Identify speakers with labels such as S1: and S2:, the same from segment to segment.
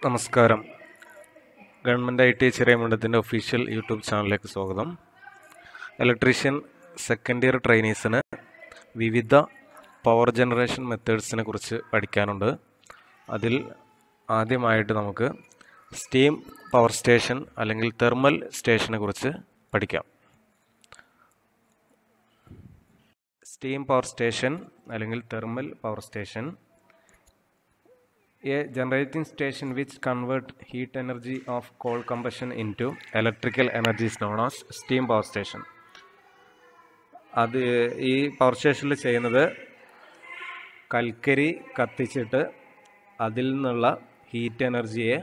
S1: നമസ്കാരം government I T ചിറയമുണ്ടത്തിൻ്റെ official YouTube ചാനലിലേക്ക് സ്വാഗതം ഇലക്ട്രീഷ്യൻ സെക്കൻഡ് ഇയർ ട്രെയിനീസിന് വിവിധ പവർ ജനറേഷൻ മെത്തേഡ്സിനെ കുറിച്ച് പഠിക്കാനുണ്ട് അതിൽ ആദ്യമായിട്ട് നമുക്ക് സ്റ്റീം പവർ സ്റ്റേഷൻ അല്ലെങ്കിൽ തെർമൽ സ്റ്റേഷനെ കുറിച്ച് പഠിക്കാം സ്റ്റീം പവർ സ്റ്റേഷൻ അല്ലെങ്കിൽ thermal power station a generating station which convert heat energy of coal combustion into electrical energy is known as steam power station അത് ഈ പവർ സ്റ്റേഷനിൽ ചെയ്യുന്നത് കൽക്കരി കത്തിച്ചിട്ട് അതിൽ നിന്നുള്ള ഹീറ്റ് എനർജിയെ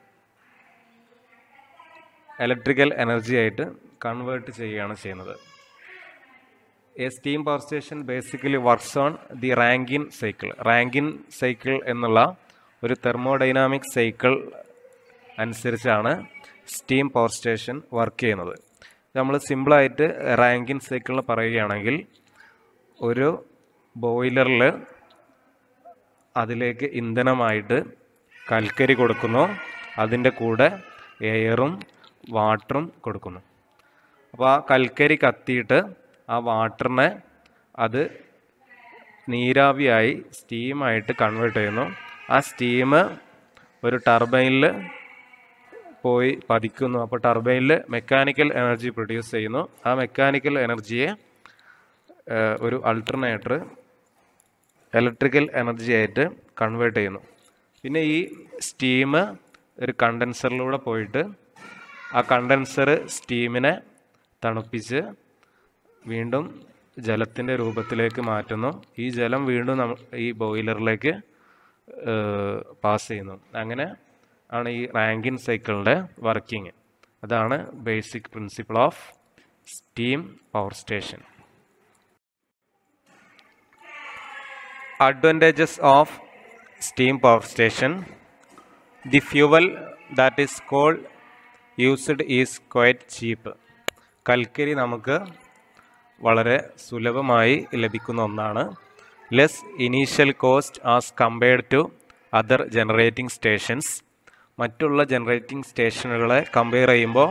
S1: ഇലക്ട്രിക്കൽ എനർജി ആയിട്ട് കൺവേർട്ട് ചെയ്യുകയാണ് ചെയ്യുന്നത് a steam power station basically works on the Rankine cycle Rankine cycle എന്നുള്ള ഒരു തെർമോഡൈനാമിക് സൈക്കിൾ അനുസരിച്ചാണ് സ്റ്റീം പവർ സ്റ്റേഷൻ വർക്ക് ചെയ്യുന്നത് നമ്മൾ സിമ്പിളായിട്ട് റാങ്കിൻ സൈക്കിളിൽ പറയുകയാണെങ്കിൽ ഒരു ബോയിലറിൽ അതിലേക്ക് ഇന്ധനമായിട്ട് കൽക്കരി കൊടുക്കുന്നു അതിൻ്റെ കൂടെ എയറും വാട്ടറും കൊടുക്കുന്നു അപ്പോൾ ആ കൽക്കരി കത്തിയിട്ട് ആ വാട്ടറിനെ അത് നീരാവിയായി സ്റ്റീമായിട്ട് കൺവേർട്ട് ചെയ്യുന്നു ആ സ്റ്റീം ഒരു ടർബൈനിൽ പോയി പതിക്കുന്നു അപ്പോൾ ടർബൈനിൽ മെക്കാനിക്കൽ എനർജി പ്രൊഡ്യൂസ് ചെയ്യുന്നു ആ മെക്കാനിക്കൽ എനർജിയെ ഒരു അൾട്ടർനേറ്റർ ഇലക്ട്രിക്കൽ എനർജി ആയിട്ട് കൺവേർട്ട് ചെയ്യുന്നു പിന്നെ ഈ സ്റ്റീം ഒരു കണ്ടൻസറിലൂടെ പോയിട്ട് ആ കണ്ടൻസർ സ്റ്റീമിനെ തണുപ്പിച്ച് വീണ്ടും ജലത്തിൻ്റെ രൂപത്തിലേക്ക് മാറ്റുന്നു ഈ ജലം വീണ്ടും നമ്മ ഈ ബോയിലറിലേക്ക് പാസ് ചെയ്യുന്നു അങ്ങനെ ആണ് ഈ റാങ്കിൻ സൈക്കിളിൻ്റെ വർക്കിംഗ് അതാണ് basic principle of steam power station advantages of steam power station the fuel that is coal used is quite cheap കൽക്കരി നമുക്ക് വളരെ സുലഭമായി ലഭിക്കുന്ന ഒന്നാണ് less initial cost as compared to other generating stations മറ്റുള്ള generating സ്റ്റേഷനുകളെ compare ചെയ്യുമ്പോൾ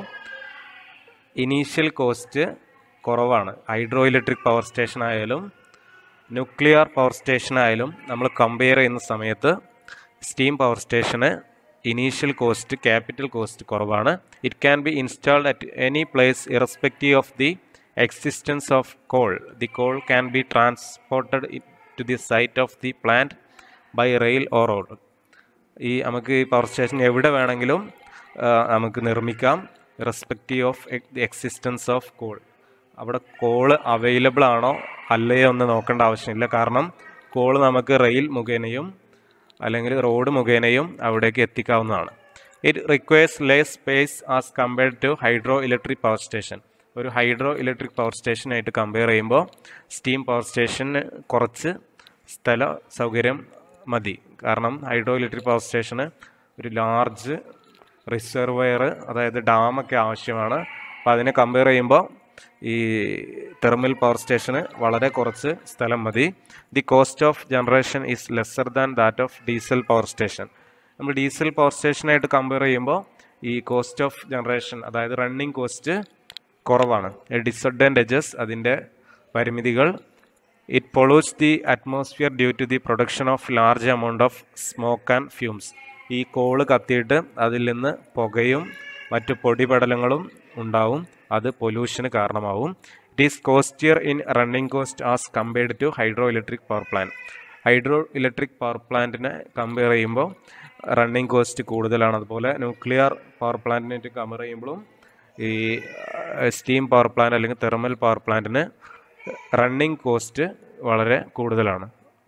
S1: initial cost കുറവാണ് ഹൈഡ്രോ ഇലക്ട്രിക് പവർ സ്റ്റേഷൻ ആയാലും ന്യൂക്ലിയർ പവർ സ്റ്റേഷൻ ആയാലും നമ്മൾ കമ്പയർ ചെയ്യുന്ന സമയത്ത് സ്റ്റീം പവർ സ്റ്റേഷന് ഇനീഷ്യൽ കോസ്റ്റ് ക്യാപിറ്റൽ കോസ്റ്റ് കുറവാണ് it can be installed at any place irrespective of the existence of coal. The coal can be transported to the site of the plant by rail or road. ഈ നമുക്ക് ഈ പവർ station എവിടെ വേണമെങ്കിലും നമുക്ക് നിർമ്മിക്കാം respective of the existence of coal അവിടെ coal available ആണോ അല്ലയോ എന്ന് നോക്കേണ്ട ആവശ്യമില്ല കാരണം കോള് നമുക്ക് റെയിൽ മുഖേനയും അല്ലെങ്കിൽ റോഡ് മുഖേനയും അവിടേക്ക് എത്തിക്കാവുന്നതാണ് it requires less space as compared to hydro electric power station ഒരു ഹൈഡ്രോ ഇലക്ട്രിക് പവർ സ്റ്റേഷനായിട്ട് കമ്പയർ ചെയ്യുമ്പോൾ സ്റ്റീം പവർ സ്റ്റേഷന് കുറച്ച് സ്ഥല സൗകര്യം മതി കാരണം ഹൈഡ്രോ ഇലക്ട്രിക് പവർ സ്റ്റേഷന് ഒരു ലാർജ് റിസർവയർ അതായത് ഡാമൊക്കെ ആവശ്യമാണ് അപ്പോൾ അതിനെ കമ്പയർ ചെയ്യുമ്പോൾ ഈ തെർമൽ പവർ സ്റ്റേഷന് വളരെ കുറച്ച് സ്ഥലം മതി the cost of generation is lesser than that of diesel power station നമ്മൾ ഡീസൽ പവർ സ്റ്റേഷനായിട്ട് കമ്പയർ ചെയ്യുമ്പോൾ ഈ കോസ്റ്റ് ഓഫ് ജനറേഷൻ അതായത് റണ്ണിങ് കോസ്റ്റ് കുറവാണ് ഡിസഡ്വാൻറ്റേജസ് അതിൻ്റെ പരിമിതികൾ it pollutes the atmosphere due to the production of large amount of smoke and fumes ഈ coal കത്തിയിട്ട് അതിൽ നിന്ന് പുകയും മറ്റു പൊടിപടലങ്ങളും ഉണ്ടാവും അത് പൊല്യൂഷന് കാരണമാവും it is costlier in running cost as compared to hydro electric power plant hydro electric power പ്ലാന്റിനെ കമ്പയർ ചെയ്യുമ്പോൾ റണ്ണിങ് കോസ്റ്റ് കൂടുതലാണ് അതുപോലെ ന്യൂക്ലിയർ പവർ പ്ലാന്റിനായിട്ട് കമ്പയർ ചെയ്യുമ്പോഴും ഈ സ്റ്റീം പവർ പ്ലാന്റ് അല്ലെങ്കിൽ തെർമൽ പവർ പ്ലാന്റിന് റണ്ണിങ് കോസ്റ്റ് വളരെ കൂടുതലാണ്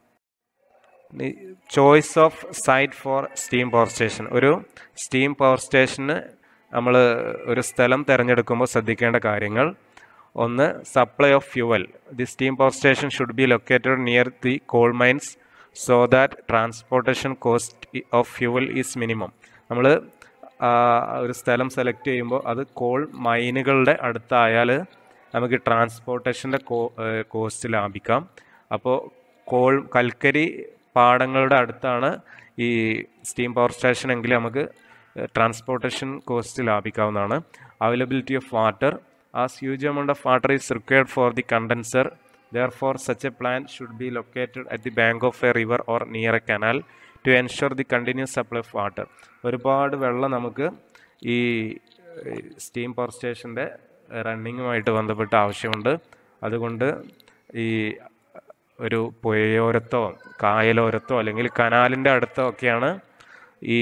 S1: choice of site for steam power station ഒരു സ്റ്റീം പവർ സ്റ്റേഷന് നമ്മൾ ഒരു സ്ഥലം തിരഞ്ഞെടുക്കുമ്പോൾ ശ്രദ്ധിക്കേണ്ട കാര്യങ്ങൾ ഒന്ന് supply of fuel the steam power station should be located near the coal mines so that transportation cost of fuel is minimum നമ്മൾ ഒരു സ്ഥലം സെലക്ട് ചെയ്യുമ്പോൾ അത് കോൾ മൈനുകളുടെ അടുത്തായാൽ നമുക്ക് ട്രാൻസ്പോർട്ടേഷൻ്റെ കോ കോസ്റ്റ് ലാഭിക്കാം അപ്പോൾ കോൾ കൽക്കരി പാടങ്ങളുടെ അടുത്താണ് ഈ സ്റ്റീം പവർ സ്റ്റേഷൻ എങ്കിൽ നമുക്ക് ട്രാൻസ്പോർട്ടേഷൻ കോസ്റ്റ് ലാഭിക്കാവുന്നതാണ് availability of water as huge amount of water is required for the condenser therefore such a plant should be located at the bank of a river or near a canal to ensure the continuous supply of water ഒരുപാട് വെള്ളം നമുക്ക് ഈ steam power സ്റ്റേഷൻ്റെ റണ്ണിങ്ങുമായിട്ട് ബന്ധപ്പെട്ട് ആവശ്യമുണ്ട് അതുകൊണ്ട് ഈ ഒരു പുഴയോരത്തോ കായലോരത്തോ അല്ലെങ്കിൽ കനാലിൻ്റെ അടുത്തോ ഒക്കെയാണ് ഈ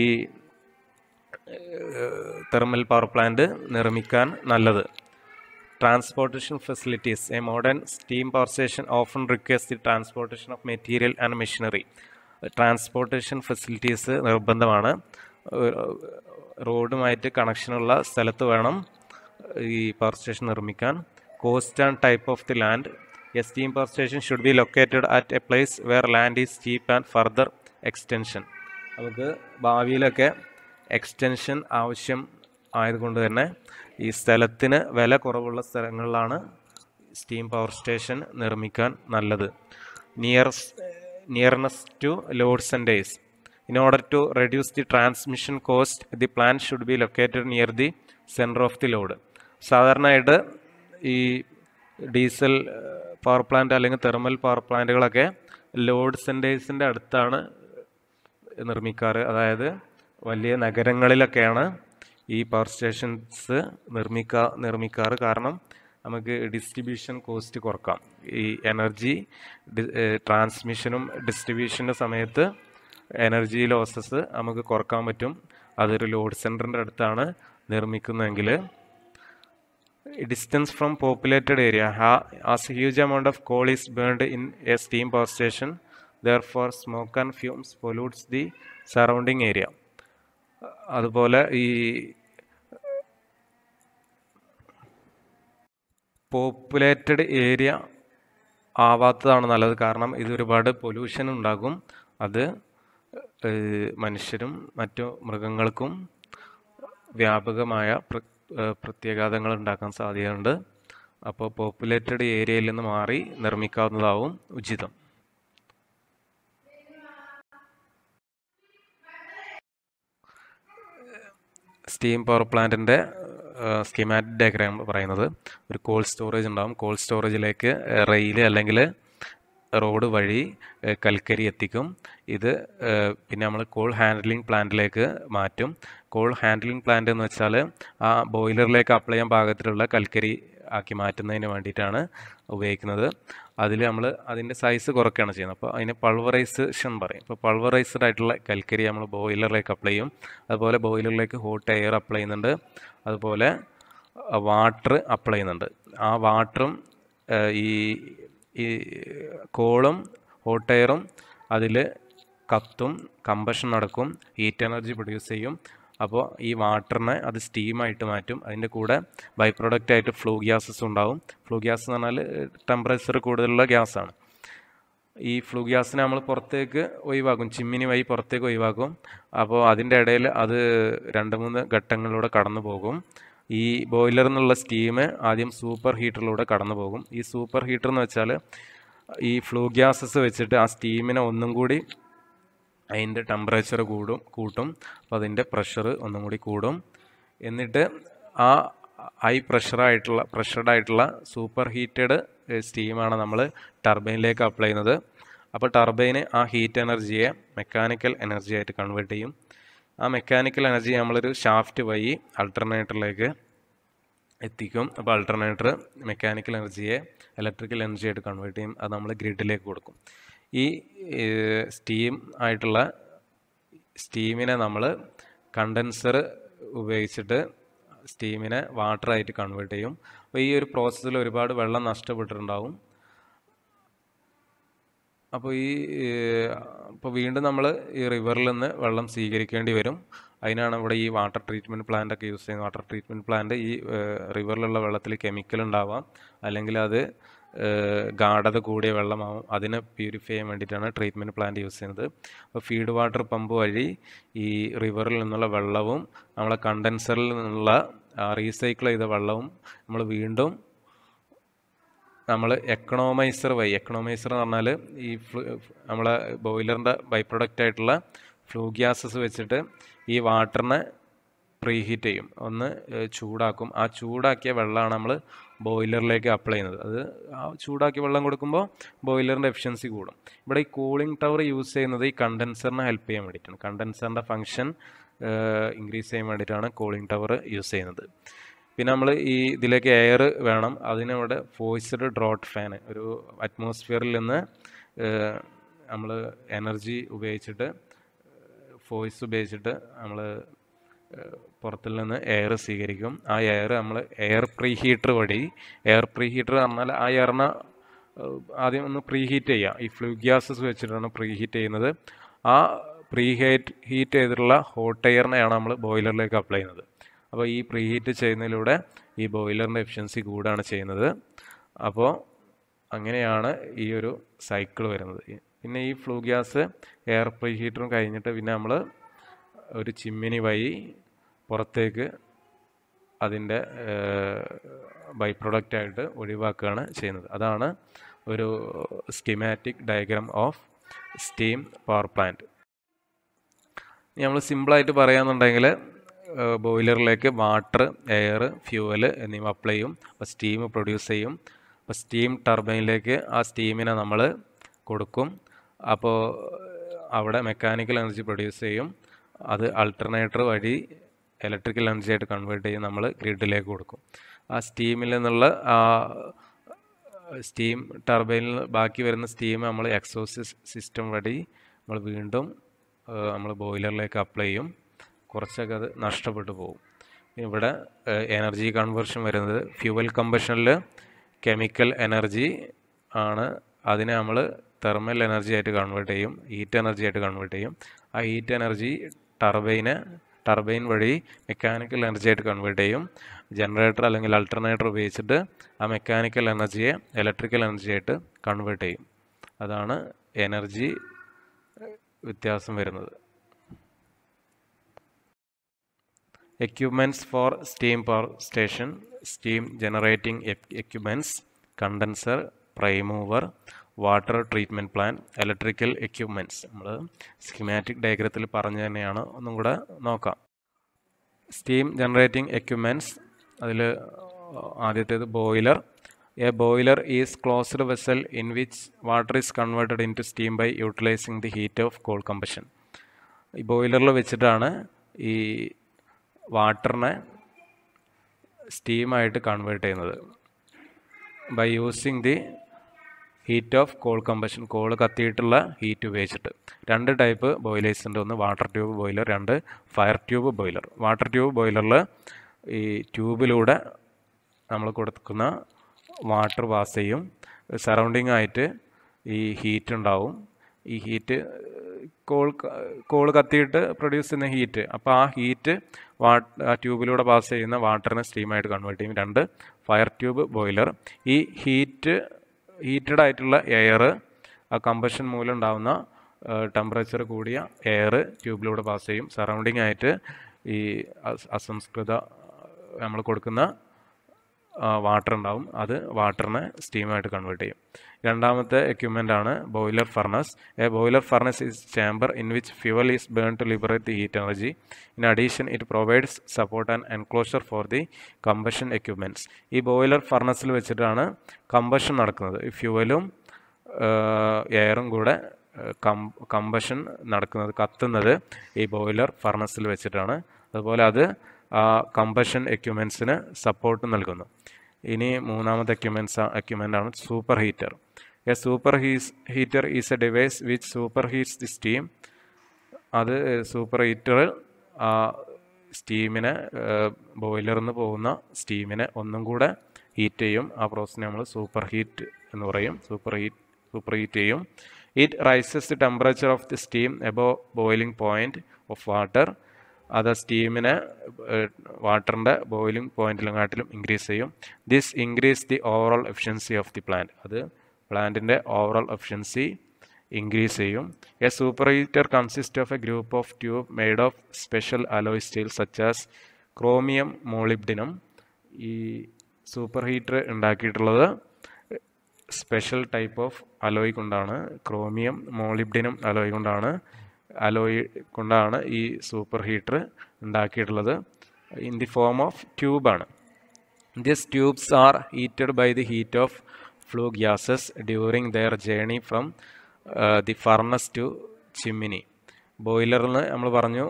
S1: തെർമൽ പവർ പ്ലാന്റ് നിർമ്മിക്കാൻ നല്ലത് transportation facilities a modern steam power station often request the transportation of material and machinery transportation facilities നിർബന്ധമാണ് റോഡുമായിട്ട് കണക്ഷനുള്ള സ്ഥലത്ത് വേണം ഈ പവർ സ്റ്റേഷൻ നിർമ്മിക്കാൻ cost and type of the land a steam power station should be located at a place where land is cheap and further extension നമുക്ക് ഭാവിയിലൊക്കെ എക്സ്റ്റൻഷൻ ആവശ്യം ആയതുകൊണ്ട് തന്നെ ഈ സ്ഥലത്തിന് വില കുറവുള്ള സ്ഥലങ്ങളിലാണ് സ്റ്റീം പവർ സ്റ്റേഷൻ നിർമ്മിക്കാൻ നല്ലത് near nearness to load centres in order to reduce the transmission cost the plant should be located near the centre of the load സാധാരണയായിട്ട് ഈ ഡീസൽ പവർ പ്ലാന്റ് അല്ലെങ്കിൽ തെർമൽ പവർ പ്ലാന്റുകളൊക്കെ load സെൻറ്റേഴ്സിൻ്റെ അടുത്താണ് നിർമ്മിക്കാറ് അതായത് വലിയ നഗരങ്ങളിലൊക്കെയാണ് ഈ പവർ സ്റ്റേഷൻസ് നിർമ്മിക്കാ നിർമ്മിക്കാറ് കാരണം നമുക്ക് ഡിസ്ട്രിബ്യൂഷൻ കോസ്റ്റ് കുറക്കാം ഈ എനർജി ട്രാൻസ്മിഷനും ഡിസ്ട്രിബ്യൂഷൻ്റെ സമയത്ത് എനർജി ലോസസ് നമുക്ക് കുറക്കാൻ പറ്റും അതൊരു ലോഡ് സെൻറ്ററിൻ്റെ അടുത്താണ് നിർമ്മിക്കുന്നതെങ്കിൽ distance from populated area as huge amount of coal is burned in a steam power station therefore smoke and fumes pollutes the surrounding area അതുപോലെ ഈ പോപ്പുലേറ്റഡ് ഏരിയ ആവാത്തതാണ് നല്ലത് കാരണം ഇത് ഒരുപാട് പൊല്യൂഷൻ ഉണ്ടാകും അത് മനുഷ്യരും മറ്റു മൃഗങ്ങൾക്കും വ്യാപകമായ പ്രത്യാഘാതങ്ങൾ ഉണ്ടാക്കാൻ സാധ്യതയുണ്ട് അപ്പോൾ പോപ്പുലേറ്റഡ് ഏരിയയിൽ നിന്ന് മാറി നിർമ്മിക്കാവുന്നതാവും ഉചിതം സ്റ്റീം പവർ പ്ലാന്റിൻ്റെ സ്കീമാറ്റിക് ഡയഗ്രാം പറയുന്നത് ഒരു കോൾഡ് സ്റ്റോറേജ് ഉണ്ടാകും കോൾഡ് സ്റ്റോറേജിലേക്ക് റെയിൽ അല്ലെങ്കിൽ റോഡ് വഴി കൽക്കരി എത്തിക്കും ഇത് പിന്നെ നമ്മൾ കോൾ ഹാൻഡ്ലിംഗ് പ്ലാന്റിലേക്ക് മാറ്റും കോൾ ഹാൻഡ്ലിംഗ് പ്ലാന്റ് എന്ന് വെച്ചാൽ ആ ബോയിലറിലേക്ക് അപ്ലൈ ചെയ്യാൻ പാകത്തിലുള്ള കൽക്കരി ആക്കി മാറ്റുന്നതിന് വേണ്ടിയിട്ടാണ് ഉപയോഗിക്കുന്നത് അതിൽ നമ്മൾ അതിൻ്റെ സൈസ് കുറയ്ക്കുകയാണ് ചെയ്യുന്നത് അപ്പോൾ അതിന് പൾവറൈസേഷൻ പറയും ഇപ്പോൾ പൾവറൈസ്ഡ് ആയിട്ടുള്ള കൽക്കരി നമ്മൾ ബോയിലറിലേക്ക് അപ്ലൈ ചെയ്യും അതുപോലെ ബോയിലറിലേക്ക് ഹോട്ട് എയർ അപ്ലൈ ചെയ്യുന്നുണ്ട് അതുപോലെ വാട്ടർ അപ്ലൈ ചെയ്യുന്നുണ്ട് ആ വാട്ടറും ഈ ഈ കോളും ഹോട്ട് എയറും അതിൽ കത്തും കമ്പഷൻ നടക്കും ഹീറ്റ് എനർജി പ്രൊഡ്യൂസ് ചെയ്യും അപ്പോൾ ഈ വാട്ടറിനെ അത് സ്റ്റീമായിട്ട് മാറ്റും അതിൻ്റെ കൂടെ ബൈ പ്രൊഡക്റ്റ് ആയിട്ട് ഫ്ലൂ ഗ്യാസസ് ഉണ്ടാവും ഫ്ലൂ ഗ്യാസ് എന്ന് പറഞ്ഞാൽ ടെമ്പറേച്ചർ കൂടുതലുള്ള ഗ്യാസാണ് ഈ ഫ്ലൂ ഗ്യാസിനെ നമ്മൾ പുറത്തേക്ക് ഒഴിവാക്കും ചിമ്മിനി വഴി പുറത്തേക്ക് ഒഴിവാക്കും അപ്പോൾ അതിൻ്റെ ഇടയിൽ അത് രണ്ട് മൂന്ന് ഘട്ടങ്ങളിലൂടെ കടന്നു പോകും ഈ ബോയിലറിൽ നിന്നുള്ള സ്റ്റീം ആദ്യം സൂപ്പർ ഹീറ്ററിലൂടെ കടന്നു പോകും ഈ സൂപ്പർ ഹീറ്റർ എന്ന് വെച്ചാൽ ഈ ഫ്ലൂ ഗ്യാസസ് വെച്ചിട്ട് ആ സ്റ്റീമിനെ ഒന്നും കൂടി അതിൻ്റെ ടെമ്പറേച്ചർ കൂടും കൂട്ടും അപ്പോൾ അതിൻ്റെ പ്രഷർ ഒന്നും കൂടി കൂടും എന്നിട്ട് ആ ഹൈ പ്രഷറായിട്ടുള്ള പ്രഷർഡ് ആയിട്ടുള്ള സൂപ്പർ ഹീറ്റഡ് സ്റ്റീമാണ് നമ്മൾ ടർബൈനിലേക്ക് അപ്ലൈ ചെയ്യുന്നത് അപ്പോൾ ടർബൈന് ആ ഹീറ്റ് എനർജിയെ മെക്കാനിക്കൽ എനർജി ആയിട്ട് കൺവേർട്ട് ചെയ്യും ആ മെക്കാനിക്കൽ എനർജി നമ്മളൊരു ഷാഫ്റ്റ് വഴി അൾട്ടർനേറ്ററിലേക്ക് എത്തിക്കും അപ്പോൾ അൾട്ടർനേറ്റർ മെക്കാനിക്കൽ എനർജിയെ ഇലക്ട്രിക്കൽ എനർജി ആയിട്ട് കൺവേർട്ട് ചെയ്യും അത് നമ്മൾ ഗ്രിഡിലേക്ക് കൊടുക്കും ഈ സ്റ്റീം ആയിട്ടുള്ള സ്റ്റീമിനെ നമ്മൾ കണ്ടൻസർ ഉപയോഗിച്ചിട്ട് സ്റ്റീമിനെ വാട്ടറായിട്ട് കൺവേർട്ട് ചെയ്യും അപ്പോൾ ഈ ഒരു പ്രോസസ്സിൽ ഒരുപാട് വെള്ളം നഷ്ടപ്പെട്ടിട്ടുണ്ടാവും അപ്പോൾ ഈ ഇപ്പോൾ വീണ്ടും നമ്മൾ ഈ റിവറിൽ നിന്ന് വെള്ളം സ്വീകരിക്കേണ്ടി വരും അതിനാണ് ഇവിടെ ഈ വാട്ടർ ട്രീറ്റ്മെൻറ്റ് പ്ലാന്റ് ഒക്കെ യൂസ് ചെയ്യുന്നത് വാട്ടർ ട്രീറ്റ്മെൻറ്റ് പ്ലാന്റ് ഈ റിവറിലുള്ള വെള്ളത്തിൽ കെമിക്കൽ ഉണ്ടാവാം അല്ലെങ്കിൽ അത് ഗാഠത കൂടിയ വെള്ളമാവും അതിനെ പ്യൂരിഫൈ ചെയ്യാൻ വേണ്ടിയിട്ടാണ് ട്രീറ്റ്മെൻറ്റ് പ്ലാന്റ് യൂസ് ചെയ്യുന്നത് അപ്പോൾ ഫീഡ് വാട്ടർ പമ്പ് വഴി ഈ റിവറിൽ നിന്നുള്ള വെള്ളവും നമ്മളെ കണ്ടൻസറിൽ നിന്നുള്ള റീസൈക്കിൾ ചെയ്ത വെള്ളവും നമ്മൾ വീണ്ടും നമ്മൾ എക്കണോമൈസർ വഴി എക്കണോമൈസർ എന്ന് പറഞ്ഞാൽ ഈ നമ്മളെ ബോയിലറിൻ്റെ ബൈ പ്രൊഡക്റ്റ് ആയിട്ടുള്ള ഫ്ലൂ ഗ്യാസസ് വെച്ചിട്ട് ഈ വാട്ടറിനെ പ്രീഹീറ്റ് ചെയ്യും ഒന്ന് ഏഹ്, ചൂടാക്കും ആ ചൂടാക്കിയ വെള്ളമാണ് നമ്മൾ ബോയിലറിലേക്ക് അപ്ലൈ ചെയ്യുന്നത് അത് ആ ചൂടാക്കിയ വെള്ളം കൊടുക്കുമ്പോൾ ബോയിലറിൻ്റെ എഫിഷ്യൻസി കൂടും ഇവിടെ ഈ കൂളിംഗ് ടവർ യൂസ് ചെയ്യുന്നത് ഈ കണ്ടൻസറിനെ ഹെൽപ്പ് ചെയ്യാൻ വേണ്ടിയിട്ടാണ് കണ്ടൻസറിൻ്റെ ഫംഗ്ഷൻ ഇൻക്രീസ് ചെയ്യാൻ വേണ്ടിയിട്ടാണ് കൂളിംഗ് ടവർ യൂസ് ചെയ്യുന്നത് പിന്നെ നമ്മൾ ഈ ഇതിലേക്ക് എയർ വേണം അതിനിവിടെ ഫോഴ്സ്ഡ് ഡ്രോട്ട് ഫാൻ ഒരു അറ്റ്മോസ്ഫിയറിൽ നിന്ന് നമ്മൾ എനർജി ഉപയോഗിച്ചിട്ട് ഫോഴ്സ് ഉപയോഗിച്ചിട്ട് നമ്മൾ പുറത്തിൽ നിന്ന് എയർ സ്വീകരിക്കും ആ എയർ നമ്മൾ എയർ പ്രീ ഹീറ്റർ വഴി എയർ പ്രീ ഹീറ്റർ പറഞ്ഞാൽ ആ എയറിനെ ആദ്യം ഒന്ന് പ്രീ ഹീറ്റ് ചെയ്യുക ഈ ഫ്ലൂ ഗ്യാസസ് വെച്ചിട്ടാണ് പ്രീ ഹീറ്റ് ചെയ്യുന്നത് ആ പ്രീ ഹീറ്റ് ഹീറ്റ് ചെയ്തിട്ടുള്ള ഹോട്ട് എയറിനെയാണ് നമ്മൾ ബോയിലറിലേക്ക് അപ്ലൈ ചെയ്യുന്നത് അപ്പോൾ ഈ പ്രീ ഹീറ്റ് ചെയ്യുന്നതിലൂടെ ഈ ബോയിലറിൻ്റെ എഫിഷ്യൻസി കൂടുകയാണ് ചെയ്യുന്നത് അപ്പോൾ അങ്ങനെയാണ് ഈ ഒരു സൈക്കിൾ വരുന്നത് പിന്നെ ഈ ഫ്ലൂ ഗ്യാസ് എയർ പ്രീ ഹീറ്ററും കഴിഞ്ഞിട്ട് പിന്നെ നമ്മൾ ഒരു ചിമ്മിനി വഴി പുറത്തേക്ക് അതിൻ്റെ ബൈ പ്രൊഡക്റ്റ് ആയിട്ട് ഒഴിവാക്കുകയാണ് ചെയ്യുന്നത് അതാണ് ഒരു schematic diagram of steam power plant നമ്മൾ സിമ്പിളായിട്ട് പറയുകയാണെന്നുണ്ടെങ്കിൽ ബോയിലറിലേക്ക് വാട്ടർ എയർ ഫ്യൂവൽ എന്നിവ അപ്ലൈ ചെയ്യും അപ്പോൾ സ്റ്റീം പ്രൊഡ്യൂസ് ചെയ്യും അപ്പോൾ സ്റ്റീം ടർബൈനിലേക്ക് ആ സ്റ്റീമിനെ നമ്മൾ കൊടുക്കും അപ്പോൾ അവിടെ മെക്കാനിക്കൽ എനർജി പ്രൊഡ്യൂസ് ചെയ്യും അത് അൾട്ടർനേറ്റർ വഴി ഇലക്ട്രിക്കൽ എനർജി ആയിട്ട് കൺവേർട്ട് ചെയ്ത് നമ്മൾ ഗ്രിഡിലേക്ക് കൊടുക്കും ആ സ്റ്റീമിൽ നിന്നുള്ള ആ സ്റ്റീം ടർബൈനിൽ ബാക്കി വരുന്ന സ്റ്റീം നമ്മൾ എക്സോസിസ് സിസ്റ്റം വഴി നമ്മൾ വീണ്ടും നമ്മൾ ബോയിലറിലേക്ക് അപ്ലൈ ചെയ്യും കുറച്ചൊക്കെ അത് നഷ്ടപ്പെട്ടു പോകും ഇവിടെ എനർജി കൺവേർഷൻ വരുന്നത് ഫ്യൂവൽ കമ്പഷനിൽ കെമിക്കൽ എനർജി ആണ് അതിനെ നമ്മൾ തെർമൽ എനർജി ആയിട്ട് കൺവേർട്ട് ചെയ്യും ഹീറ്റ് എനർജി ആയിട്ട് കൺവേർട്ട് ചെയ്യും ആ ഹീറ്റ് എനർജി ടർബൈനെ ടർബൈൻ വഴി മെക്കാനിക്കൽ എനർജി ആയിട്ട് കൺവേർട്ട് ചെയ്യും ജനറേറ്റർ അല്ലെങ്കിൽ അൾട്ടർനേറ്റർ ഉപയോഗിച്ചിട്ട് ആ മെക്കാനിക്കൽ എനർജിയെ ഇലക്ട്രിക്കൽ എനർജി ആയിട്ട് കൺവേർട്ട് ചെയ്യും അതാണ് എനർജി വ്യത്യാസം വരുന്നത് equipments for steam power station steam generating equipments condenser prime mover water treatment plant electrical equipments നമ്മൾ സ്കിമാറ്റിക് ഡയഗ്രത്തിൽ പറഞ്ഞു തന്നെയാണ് ഒന്നും കൂടെ നോക്കാം സ്റ്റീം ജനറേറ്റിംഗ് എക്യുപ്മെൻറ്റ്സ് അതിൽ ആദ്യത്തേത് boiler a boiler is closed vessel in which water is converted into steam by utilising the heat of coal combustion ഈ ബോയിലറിൽ വെച്ചിട്ടാണ് ഈ വാട്ടറിനെ സ്റ്റീമായിട്ട് കൺവേർട്ട് ചെയ്യുന്നത് by using the heat of coal combustion coal കത്തിയിട്ടുള്ള ഹീറ്റ് ഉപയോഗിച്ചിട്ട് രണ്ട് ടൈപ്പ് ബോയിലേഴ്സ് ഉണ്ട് ഒന്ന് വാട്ടർ ട്യൂബ് ബോയിലർ രണ്ട് fire tube boiler water tube ബോയിലറിൽ ഈ ട്യൂബിലൂടെ നമ്മൾ കൊടുക്കുന്ന വാട്ടർ പാസ് ചെയ്യും സറൗണ്ടിങ് ആയിട്ട് ഈ ഹീറ്റ് ഉണ്ടാവും ഈ ഹീറ്റ് കോൾ കോൾ കത്തിയിട്ട് പ്രൊഡ്യൂസ് ചെയ്യുന്ന ഹീറ്റ് അപ്പോൾ ആ ഹീറ്റ് വാ ആ ട്യൂബിലൂടെ പാസ് ചെയ്യുന്ന വാട്ടറിനെ സ്റ്റീമായിട്ട് കൺവേർട്ട് ചെയ്യും രണ്ട് ഫയർ ട്യൂബ് ബോയിലർ ഈ ഹീറ്റ് ഹീറ്റഡ് ആയിട്ടുള്ള എയർ ആ കമ്പഷൻ മൂലം ഉണ്ടാകുന്ന ടെമ്പറേച്ചർ കൂടിയ എയർ ട്യൂബിലൂടെ പാസ് ചെയ്യും സറൗണ്ടിങ് ആയിട്ട് ഈ അസംസ്കൃത നമ്മൾ കൊടുക്കുന്ന വാട്ടർ ഉണ്ടാവും അത് വാട്ടറിനെ സ്റ്റീമായിട്ട് കൺവേർട്ട് ചെയ്യും രണ്ടാമത്തെ എക്യുപ്മെൻ്റ് ആണ് boiler furnace a boiler furnace is chamber in which fuel is burn to liberate the heat energy in addition it provides support and enclosure for the combustion equipments ഈ boiler ഫർണസിൽ വെച്ചിട്ടാണ് combustion നടക്കുന്നത് ഈ ഫ്യൂവലും എയറും കൂടെ come combustion നടക്കുന്നത് കത്തുന്നത് ഈ boiler ഫർണസിൽ വെച്ചിട്ടാണ് അതുപോലെ അത് ആ കമ്പഷൻ എക്യുപ്മെൻസിന് സപ്പോർട്ട് നൽകുന്നു ഇനി മൂന്നാമത്തെ എക്യുപ്മെൻസ് എക്യുപ്മെൻ്റ് ആണ് super heater a super heats heater is a device which super heats the steam അത് സൂപ്പർ ഹീറ്റർ ആ സ്റ്റീമിനെ ബോയിലറിൽ നിന്ന് പോകുന്ന സ്റ്റീമിനെ ഒന്നും കൂടെ ഹീറ്റ് ചെയ്യും ആ പ്രോസസ്സിനെ നമ്മൾ സൂപ്പർ ഹീറ്റ് എന്ന് പറയും സൂപ്പർ ഹീറ്റ് സൂപ്പർ ഹീറ്റ് ചെയ്യും it rises the temperature of the steam above boiling point of water അത് സ്റ്റീമിനെ വാട്ടറിൻ്റെ ബോയിലിംഗ് പോയിന്റിലെങ്ങാട്ടിലും ഇൻക്രീസ് ചെയ്യും this increase the overall efficiency of the plant അത് പ്ലാന്റിൻ്റെ ഓവറോൾ എഫിഷ്യൻസി ഇൻക്രീസ് ചെയ്യും a super heater consist of a group of tube made of special alloy steel such as chromium molybdenum ഈ super heater ഉണ്ടാക്കിയിട്ടുള്ളത് special type of alloy കൊണ്ടാണ് chromium molybdenum alloy കൊണ്ടാണ് alloy കൊണ്ടാണ് ഈ super heater ഉണ്ടാക്കിയിട്ടുള്ളത് in the form of ട്യൂബാണ് this tubes are heated by the heat of flue gases during their journey from the furnace to chimney ബോയിലറിൽ നിന്ന് നമ്മൾ പറഞ്ഞു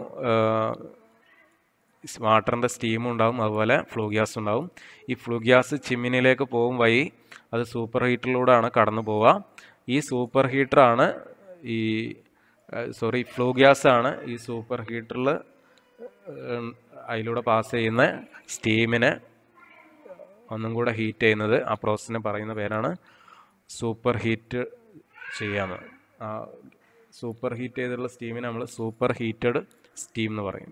S1: വാട്ടറിൻ്റെ സ്റ്റീം ഉണ്ടാവും അതുപോലെ ഫ്ലൂ ഗ്യാസ് ഉണ്ടാവും ഈ ഫ്ലൂ ഗ്യാസ് ചിമ്മിനിയിലേക്ക് പോകും വഴി അത് സൂപ്പർ ഹീറ്ററിലൂടെയാണ് കടന്നു പോവുക ഈ സൂപ്പർ ഹീറ്ററാണ് ഈ സോറി ഫ്ലൂ ഗ്യാസ് ആണ് ഈ സൂപ്പർ ഹീറ്ററിൽ അതിലൂടെ പാസ് ചെയ്യുന്ന സ്റ്റീമിനെ ഒന്നും കൂടെ ഹീറ്റ് ചെയ്യുന്നത് ആ പ്രോസസ്സിനെ പറയുന്ന പേരാണ് സൂപ്പർ ഹീറ്റ് ചെയ്യാന്ന് ആ സൂപ്പർ ഹീറ്റ് ചെയ്തിട്ടുള്ള സ്റ്റീമിനെ നമ്മൾ സൂപ്പർ ഹീറ്റഡ് സ്റ്റീം എന്ന് പറയും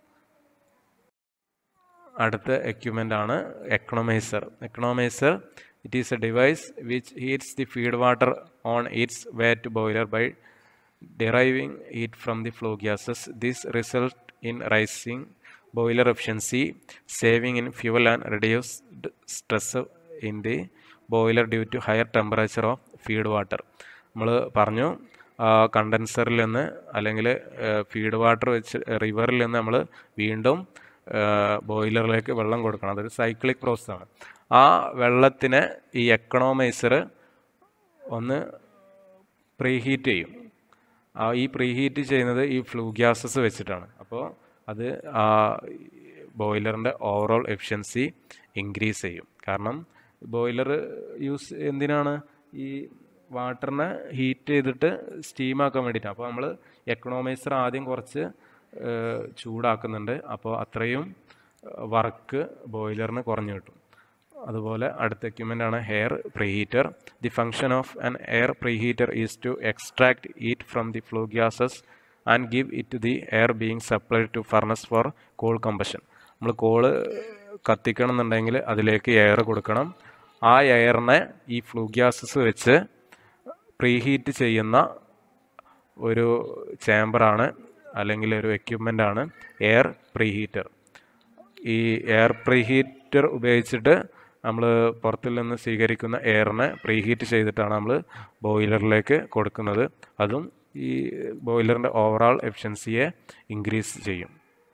S1: അടുത്ത എക്യുപ്മെൻ്റ് ആണ് economiser economiser it is a device which heats the feed water on its way to boiler by deriving heat from the flue gases this result in raising boiler efficiency saving in fuel and reduced stress in the boiler due to higher temperature of feed water നമ്മൾ പറഞ്ഞു കണ്ടൻസറിൽ നിന്ന് അല്ലെങ്കിൽ feed water വെച്ച് റിവറിൽ നിന്ന് നമ്മൾ വീണ്ടും ബോയിലറിലേക്ക് വെള്ളം കൊടുക്കണം അതൊരു സൈക്ലിക് പ്രോസസ്സാണ് ആ വെള്ളത്തിനെ ഈ എക്കണോമൈസർ ഒന്ന് പ്രീഹീറ്റ് ചെയ്യും ആ ഈ പ്രീഹീറ്റ് ചെയ്യുന്നത് ഈ ഫ്ലൂ ഗ്യാസസ് വെച്ചിട്ടാണ് അപ്പോൾ അത് ആ ബോയിലറിൻ്റെ ഓവറോൾ എഫിഷ്യൻസി ഇൻക്രീസ് ചെയ്യും കാരണം ബോയിലർ യൂസ് എന്തിനാണ് ഈ വാട്ടറിനെ ഹീറ്റ് ചെയ്തിട്ട് സ്റ്റീമാക്കാൻ വേണ്ടിയിട്ടാണ് അപ്പോൾ നമ്മൾ എക്കണോമൈസർ ആദ്യം കുറച്ച് ചൂടാക്കുന്നുണ്ട് അപ്പോൾ അത്രയും വർക്ക് ബോയിലറിന് കുറഞ്ഞു കിട്ടും അതുപോലെ അടുത്ത എക്യുപ്മെൻ്റ് ആണ് air preheater the function of an air preheater is to extract heat from the flue gases and give it the air being supplied to furnace for coal combustion നമ്മൾ കോള് കത്തിക്കണം എന്നുണ്ടെങ്കിൽ അതിലേക്ക് air കൊടുക്കണം ആ എയറിനെ ഈ flue gases വെച്ച് preheat ചെയ്യുന്ന ഒരു ചേമ്പറാണ് അല്ലെങ്കിൽ ഒരു എക്യുപ്മെൻ്റ് ആണ് എയർ പ്രീഹീറ്റർ ഈ എയർ പ്രീഹീറ്റർ ഉപയോഗിച്ചിട്ട് നമ്മൾ പുറത്തിൽ നിന്ന് സ്വീകരിക്കുന്ന എയറിനെ പ്രീഹീറ്റ് ചെയ്തിട്ടാണ് നമ്മൾ ബോയിലറിലേക്ക് കൊടുക്കുന്നത് അതും ഈ ബോയിലറിൻ്റെ ഓവറാൾ എഫിഷ്യൻസിയെ ഇൻക്രീസ് ചെയ്യും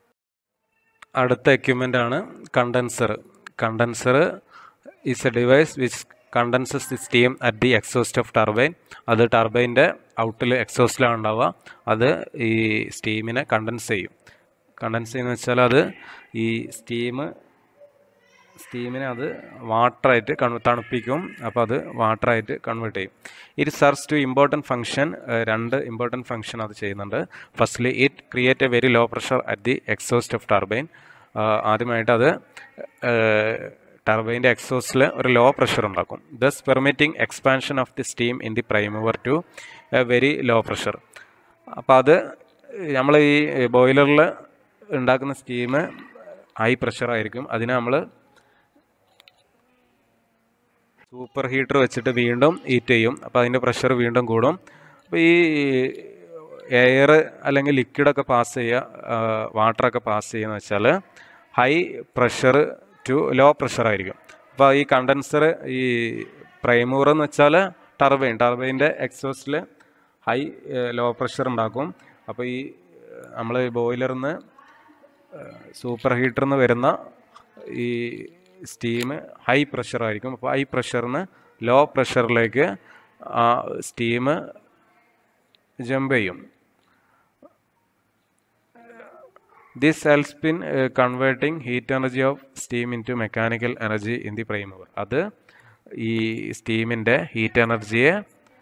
S1: അടുത്ത എക്യുപ്മെൻ്റ് ആണ് condenser condenser is a device which condenses the steam at the exhaust of turbine അത് ടർബൈൻ്റെ ഔട്ടിൽ എക്സോസ്റ്റിലാണ് ഉണ്ടാവുക അത് ഈ സ്റ്റീമിനെ കണ്ടൻസ് ചെയ്യും കണ്ടൻസ് ചെയ്യുന്ന വെച്ചാൽ അത് ഈ സ്റ്റീം സ്റ്റീമിനെ അത് വാട്ടറായിട്ട് കൺ തണുപ്പിക്കും അപ്പോൾ അത് വാട്ടറായിട്ട് കൺവേർട്ട് ചെയ്യും it serves two important function രണ്ട് ഇമ്പോർട്ടൻറ്റ് ഫംഗ്ഷൻ അത് ചെയ്യുന്നുണ്ട് firstly it create a very low pressure at the exhaust of turbine ആദ്യമായിട്ട് അത് ടർബൈൻ്റെ എക്സോസ്റ്റിൽ ഒരു ലോ പ്രഷർ ഉണ്ടാക്കും thus permitting expansion of the steam in the prime mover to a very low pressure അപ്പോൾ അത് നമ്മൾ ഈ ബോയിലറിൽ ഉണ്ടാക്കുന്ന സ്റ്റീം ഹൈ പ്രഷറായിരിക്കും അതിനെ നമ്മൾ സൂപ്പർ ഹീറ്റർ വെച്ചിട്ട് വീണ്ടും ഹീറ്റ് ചെയ്യും അപ്പോൾ അതിൻ്റെ പ്രഷർ വീണ്ടും കൂടും അപ്പോൾ ഈ എയർ അല്ലെങ്കിൽ ലിക്വിഡൊക്കെ പാസ് ചെയ്യുക വാട്ടറൊക്കെ പാസ് ചെയ്യുക വെച്ചാൽ high pressure to low pressure ആയിരിക്കും അപ്പോൾ ഈ കണ്ടൻസർ ഈ പ്രൈമൂർ എന്ന് വെച്ചാൽ ടർബൈൻ ടർബൈൻ്റെ എക്സോസ്റ്റിൽ ഹൈ ലോ പ്രഷർ ഉണ്ടാക്കും അപ്പോൾ ഈ നമ്മൾ ബോയിലറിൽ നിന്ന് സൂപ്പർ ഹീറ്ററിൽ നിന്ന് വരുന്ന ഈ സ്റ്റീം ഹൈ പ്രഷർ ആയിരിക്കും അപ്പോൾ ഹൈ പ്രഷറിന് ലോ പ്രഷറിലേക്ക് ആ സ്റ്റീം ജമ്പ് ചെയ്യും this helps in converting heat energy of steam into mechanical energy in the prime mover അത് ഈ സ്റ്റീമിൻ്റെ ഹീറ്റ് എനർജിയെ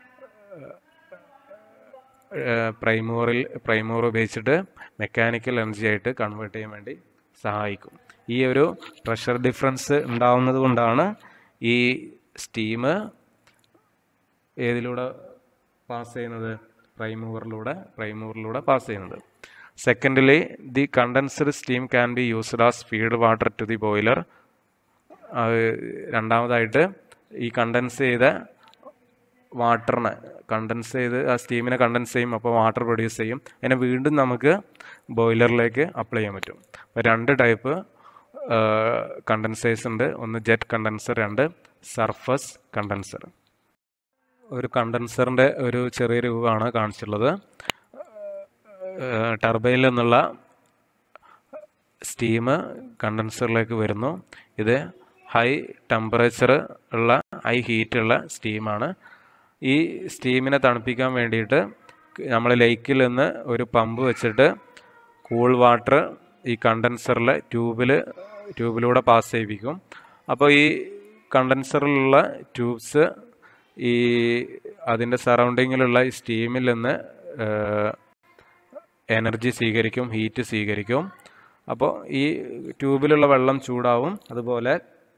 S1: പ്രൈമോറിൽ പ്രൈമോർ ഉപയോഗിച്ചിട്ട് മെക്കാനിക്കൽ എനർജി ആയിട്ട് കൺവേർട്ട് ചെയ്യാൻ വേണ്ടി സഹായിക്കും ഈ ഒരു പ്രഷർ ഡിഫറൻസ് ഉണ്ടാവുന്നത് കൊണ്ടാണ് ഈ സ്റ്റീം ഏതിലൂടെ പാസ് ചെയ്യുന്നത് പ്രൈമൂവറിലൂടെ പ്രൈമൂവറിലൂടെ പാസ് ചെയ്യുന്നത് secondly the condenser steam can be used as feed water to the boiler രണ്ടാമതായിട്ട് ഈ കണ്ടൻസ് ചെയ്ത വാട്ടറിനെ കണ്ടൻസ് ചെയ്ത് ആ സ്റ്റീമിനെ കണ്ടൻസ് ചെയ്യും അപ്പോൾ വാട്ടർ പ്രൊഡ്യൂസ് ചെയ്യും അതിനെ വീണ്ടും നമുക്ക് ബോയിലറിലേക്ക് അപ്ലൈ ചെയ്യാൻ പറ്റും അപ്പോൾ രണ്ട് ടൈപ്പ് കണ്ടൻസേഴ്സ് ഉണ്ട് ഒന്ന് ജെറ്റ് കണ്ടൻസർ രണ്ട് സർഫസ് കണ്ടൻസർ ഒരു കണ്ടൻസറിൻ്റെ ഒരു ചെറിയ രൂപമാണ് കാണിച്ചിട്ടുള്ളത് ടർബൈനിൽ നിന്നുള്ള സ്റ്റീം കണ്ടൻസറിലേക്ക് വരുന്നു ഇത് ഹൈ ടെമ്പറേച്ചർ ഉള്ള ഹൈ ഹീറ്റുള്ള സ്റ്റീമാണ് ഈ സ്റ്റീമിനെ തണുപ്പിക്കാൻ വേണ്ടിയിട്ട് നമ്മൾ ലേക്കിൽ നിന്ന് ഒരു പമ്പ് വെച്ചിട്ട് കൂൾ വാട്ടർ ഈ കണ്ടൻസറിലെ ട്യൂബിൽ ട്യൂബിലൂടെ പാസ് ചെയ്യിപ്പിക്കും അപ്പോൾ ഈ കണ്ടൻസറിലുള്ള ട്യൂബ്സ് ഈ അതിൻ്റെ സറൗണ്ടിങ്ങിലുള്ള ഈ സ്റ്റീമിൽ നിന്ന് എനർജി സ്വീകരിക്കും ഹീറ്റ് സ്വീകരിക്കും അപ്പോൾ ഈ ട്യൂബിലുള്ള വെള്ളം ചൂടാവും അതുപോലെ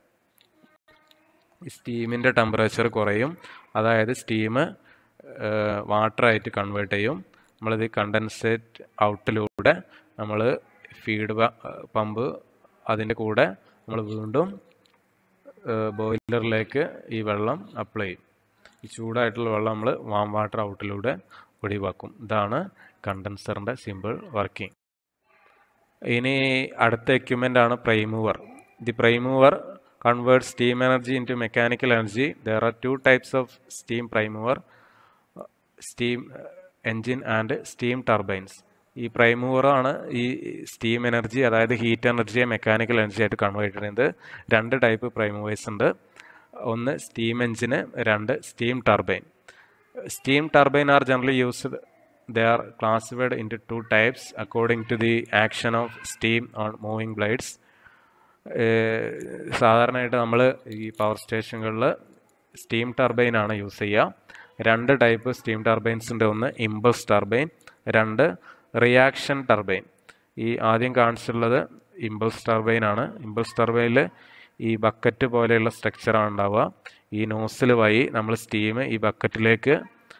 S1: സ്റ്റീമിൻ്റെ ടെമ്പറേച്ചർ കുറയും അതായത് സ്റ്റീം വാട്ടറായിട്ട് കൺവേർട്ട് ചെയ്യും നമ്മളിത് കണ്ടൻസേറ്റ് ഔട്ടിലൂടെ നമ്മൾ ഫീഡ് പമ്പ് അതിൻ്റെ കൂടെ നമ്മൾ വീണ്ടും ബോയിലറിലേക്ക് ഈ വെള്ളം അപ്ലൈ ചെയ്യും ഈ ചൂടായിട്ടുള്ള വെള്ളം നമ്മൾ വാം വാട്ടർ ഔട്ടിലൂടെ ഒഴിവാക്കും ഇതാണ് കണ്ടൻസറിൻ്റെ സിമ്പിൾ വർക്കിംഗ് ഇനി അടുത്ത എക്യുപ്മെൻ്റ് ആണ് prime mover the prime mover converts steam energy into mechanical energy. There are two types of steam prime mover, uh, steam uh, engine and steam turbines. ഈ പ്രൈം മൂവറാണ് ഈ സ്റ്റീം എനർജി അതായത് heat എനർജിയെ mechanical energy ആയിട്ട് convert ചെയ്യുന്നത് രണ്ട് type prime movers ഉണ്ട് ഒന്ന് സ്റ്റീം എഞ്ചിന് രണ്ട് steam turbine steam turbine are generally used they are classified into two types according to the action of steam on moving blades സാധാരണയായിട്ട് നമ്മൾ ഈ പവർ സ്റ്റേഷനുകളിൽ സ്റ്റീം ടർബൈനാണ് യൂസ് ചെയ്യുക രണ്ട് ടൈപ്പ് സ്റ്റീം ടർബൈൻസിൻ്റെ ഒന്ന് ഇമ്പൾസ് ടർബൈൻ രണ്ട് റിയാക്ഷൻ ടർബൈൻ ഈ ആദ്യം കാണിച്ചിട്ടുള്ളത് ഇമ്പൾസ് ടർബൈൻ ആണ് ഇമ്പൾസ് ടർബൈനിൽ ഈ ബക്കറ്റ് പോലെയുള്ള സ്ട്രക്ചറാണ് ഉണ്ടാവുക ഈ നോസിൽ വഴി നമ്മൾ സ്റ്റീം ഈ ബക്കറ്റിലേക്ക്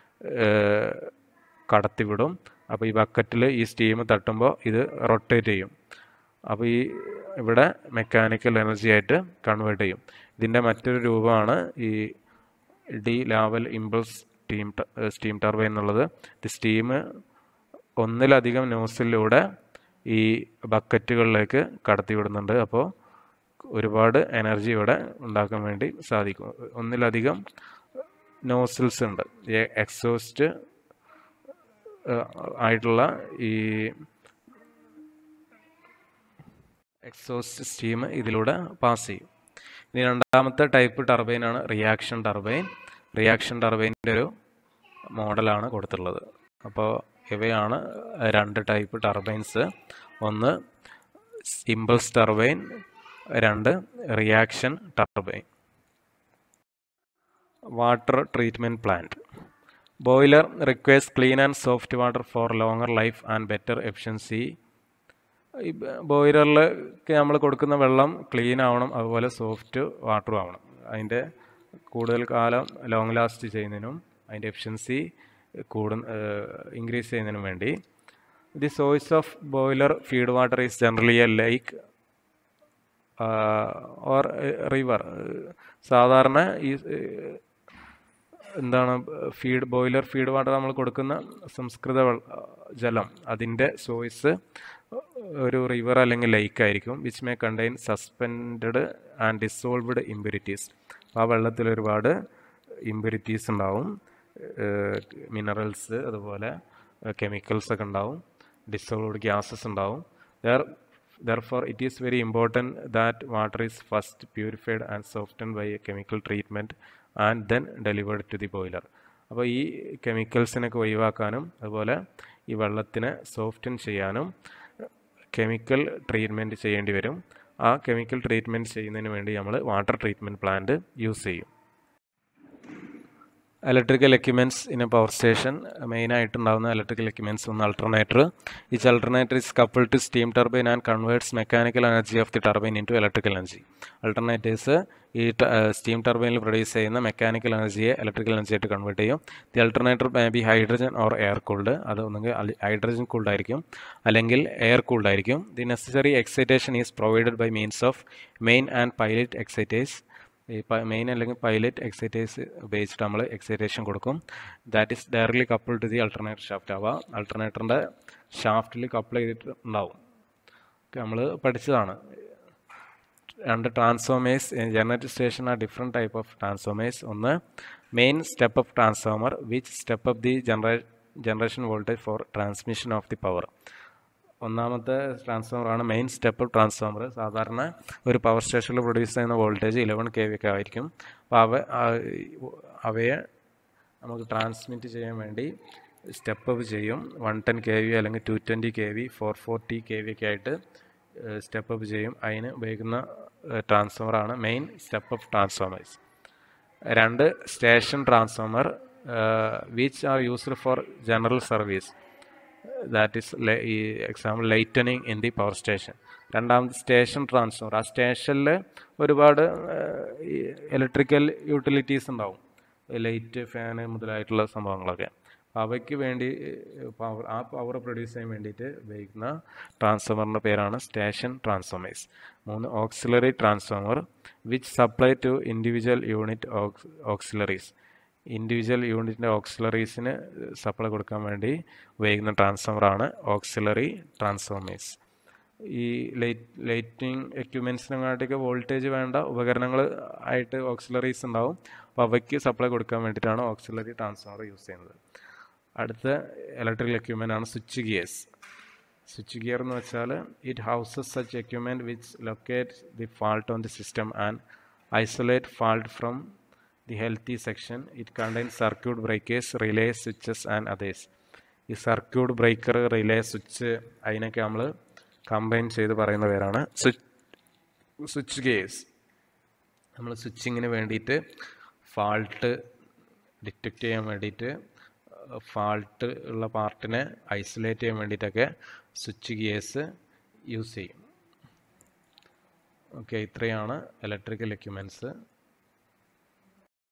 S1: കടത്തിവിടും അപ്പോൾ ഈ ബക്കറ്റിൽ ഈ സ്റ്റീം തട്ടുമ്പോൾ ഇത് റൊട്ടേറ്റ് ചെയ്യും അപ്പോൾ ഈ ഇവിടെ മെക്കാനിക്കൽ എനർജി ആയിട്ട് കൺവേർട്ട് ചെയ്യും ഇതിൻ്റെ മറ്റൊരു രൂപമാണ് ഈ de Laval impulse steam steam turbine എന്നുള്ളത് ഇത് സ്റ്റീം ഒന്നിലധികം നോസിലൂടെ ഈ ബക്കറ്റുകളിലേക്ക് കടത്തിവിടുന്നുണ്ട് അപ്പോൾ ഒരുപാട് എനർജി ഇവിടെ ഉണ്ടാക്കാൻ വേണ്ടി സാധിക്കും ഒന്നിലധികം നോസിൽസ് ഉണ്ട് എക്സോസ്റ്റ് ആയിട്ടുള്ള ഈ എക്സോസ്റ്റ് സ്റ്റീം ഇതിലൂടെ പാസ് ചെയ്യും ഇനി രണ്ടാമത്തെ ടൈപ്പ് ടർബൈനാണ് റിയാക്ഷൻ ടർബൈൻ റിയാക്ഷൻ ടർബൈനിൻ്റെ ഒരു മോഡലാണ് കൊടുത്തിട്ടുള്ളത് അപ്പോൾ ഇവയാണ് രണ്ട് ടൈപ്പ് ടർബൈൻസ് ഒന്ന് ഇമ്പൾസ് ടർബൈൻ രണ്ട് reaction turbine water treatment plant boiler requires clean and soft water for longer life and better efficiency ഈ ബോയിലറിലേക്ക് നമ്മൾ കൊടുക്കുന്ന വെള്ളം ക്ലീൻ ആവണം അതുപോലെ സോഫ്റ്റ് വാട്ടറും ആവണം അതിൻ്റെ കൂടുതൽ കാലം ലോങ് ലാസ്റ്റ് ചെയ്യുന്നതിനും അതിൻ്റെ എഫിഷ്യൻസി കൂടു ഇൻക്രീസ് ചെയ്യുന്നതിനും വേണ്ടി the source of boiler feed water is generally a lake or river സാധാരണ ഈ എന്താണ് ഫീഡ് ബോയിലർ ഫീഡ് വാട്ടർ നമ്മൾ കൊടുക്കുന്ന സംസ്കൃത ജലം അതിൻ്റെ സോഴ്സ് ഒരു റിവർ അല്ലെങ്കിൽ ലേക്ക് ആയിരിക്കും which may contain suspend and dissolved impurities ആ വെള്ളത്തിൽ ഒരുപാട് ഇമ്പ്യൂരിറ്റീസ് ഉണ്ടാവും മിനറൽസ് അതുപോലെ കെമിക്കൽസ് ഒക്കെ ഉണ്ടാവും ഡിസോൾവ്ഡ് ഗ്യാസസ് ഉണ്ടാവും there therefore it is very important that water is first purified and softened by a chemical treatment and then delivered to the boiler അപ്പോൾ ഈ കെമിക്കൽസിനൊക്കെ ഒഴിവാക്കാനും അതുപോലെ ഈ വെള്ളത്തിനെ സോഫ്റ്റൻ ചെയ്യാനും കെമിക്കൽ ട്രീറ്റ്മെൻറ്റ് ചെയ്യേണ്ടി വരും ആ കെമിക്കൽ ട്രീറ്റ്മെൻറ്റ് ചെയ്യുന്നതിന് വേണ്ടി നമ്മൾ വാട്ടർ ട്രീറ്റ്മെൻറ്റ് പ്ലാന്റ് യൂസ് ചെയ്യും electrical equipments in a power station മെയിനായിട്ടുണ്ടാകുന്ന ഇലക്ട്രിക്കൽ എക്യുപ്മെൻറ്റ്സ് ഒന്ന് alternator each alternator is couple to steam turbine and converts mechanical energy of the turbine into electrical energy alternators ഈ steam ടർബൈനിൽ produce ചെയ്യുന്ന mechanical എനർജിയെ electrical energy ആയിട്ട് convert ചെയ്യും the alternator may be hydrogen or air cooled അത് ഒന്നുകിൽ hydrogen cooled ആയിരിക്കും അല്ലെങ്കിൽ എയർ കൂൾഡ് ആയിരിക്കും the necessary excitation is provided by means of main and pilot exciters ഈ മെയിൻ അല്ലെങ്കിൽ പൈലറ്റ് എക്സൈറ്റേഴ്സ് ഉപയോഗിച്ചിട്ട് നമ്മൾ എക്സൈറ്റേഷൻ കൊടുക്കും that is directly couple to the alternator shaft ആവുക അൾട്ടർനേറ്ററിൻ്റെ ഷാഫ്റ്റിൽ കപ്പിൾ ചെയ്തിട്ട് ഉണ്ടാവും നമ്മൾ പഠിച്ചതാണ് രണ്ട് ട്രാൻസ്ഫോമേഴ്സ് ജനറേറ്റർ സ്റ്റേഷൻ ആ ഡിഫറെൻറ്റ് ടൈപ്പ് ഓഫ് ട്രാൻസ്ഫോമേഴ്സ് ഒന്ന് main step of transformer which step of the ജനറേ generation voltage for transmission of the power ഒന്നാമത്തെ ട്രാൻസ്ഫോമറാണ് മെയിൻ സ്റ്റെപ്പ് ട്രാൻസ്ഫോമർ സാധാരണ ഒരു പവർ സ്റ്റേഷനിൽ പ്രൊഡ്യൂസ് ചെയ്യുന്ന വോൾട്ടേജ് ഇലവൻ കെ വി ഒക്കെ ആയിരിക്കും അപ്പോൾ അവ അവയെ നമുക്ക് ട്രാൻസ്മിറ്റ് ചെയ്യാൻ വേണ്ടി സ്റ്റെപ്പ് അപ്പ് ചെയ്യും വൺ ടെൻ കെ വി അല്ലെങ്കിൽ two twenty K V four forty K V ഒക്കെ ആയിട്ട് സ്റ്റെപ്പ് അപ്പ് ചെയ്യും അതിന് ഉപയോഗിക്കുന്ന ട്രാൻസ്ഫോമറാണ് മെയിൻ സ്റ്റെപ്പ് അപ്പ് ട്രാൻസ്ഫോമേഴ്സ് രണ്ട് station transformer which are used for general service that is ഈ example lighting in the power station രണ്ടാമത് സ്റ്റേഷൻ ട്രാൻസ്ഫോമർ ആ സ്റ്റേഷനിൽ ഒരുപാട് ഇലക്ട്രിക്കൽ യൂട്ടിലിറ്റീസ് ഉണ്ടാവും ലൈറ്റ് ഫാന് മുതലായിട്ടുള്ള സംഭവങ്ങളൊക്കെ അവയ്ക്ക് വേണ്ടി പവർ ആ പവർ പ്രൊഡ്യൂസ് ചെയ്യാൻ വേണ്ടിയിട്ട് ഉപയോഗിക്കുന്ന ട്രാൻസ്ഫോമറിൻ്റെ പേരാണ് സ്റ്റേഷൻ ട്രാൻസ്ഫോമേഴ്സ് മൂന്ന് auxiliary transformer which supply to individual unit auxiliaries individual യൂണിറ്റിൻ്റെ ഓക്സിലറീസിന് സപ്ലൈ കൊടുക്കാൻ വേണ്ടി ഉപയോഗിക്കുന്ന ട്രാൻസ്ഫോമറാണ് ഓക്സിലറി ട്രാൻസ്ഫോമേഴ്സ് ഈ ലൈറ്റ് ലൈറ്റിംഗ് എക്യുപ്മെൻസിനെക്കാട്ടൊക്കെ വോൾട്ടേജ് വേണ്ട ഉപകരണങ്ങൾ ആയിട്ട് ഓക്സിലറീസ് ഉണ്ടാവും അപ്പോൾ അവയ്ക്ക് സപ്ലൈ കൊടുക്കാൻ വേണ്ടിയിട്ടാണ് ഓക്സിലറി ട്രാൻസ്ഫോമർ യൂസ് ചെയ്യുന്നത് അടുത്ത ഇലക്ട്രിക്കൽ എക്യുപ്മെൻ്റ് ആണ് സ്വിച്ച് ഗിയേഴ്സ് സ്വിച്ച് ഗിയർ എന്ന് വെച്ചാൽ it houses such equipment which locate the fault on the system and isolate fault from the healthy section it contain circuit breakers relay switches and others ഈ circuit breaker relay switch അതിനൊക്കെ നമ്മൾ combine ചെയ്ത് പറയുന്ന പേരാണ് switch switch girls നമ്മൾ സ്വിച്ചിങ്ങിന് വേണ്ടിയിട്ട് fault detect ചെയ്യാൻ വേണ്ടിയിട്ട് ഫാൾട്ട് ഉള്ള പാർട്ടിനെ ഐസൊലേറ്റ് ചെയ്യാൻ വേണ്ടിയിട്ടൊക്കെ സ്വിച്ച് ഗിയേഴ്സ് യൂസ് ചെയ്യും ഓക്കെ ഇത്രയാണ് ഇലക്ട്രിക്കൽ എക്യുപ്മെൻറ്റ്സ്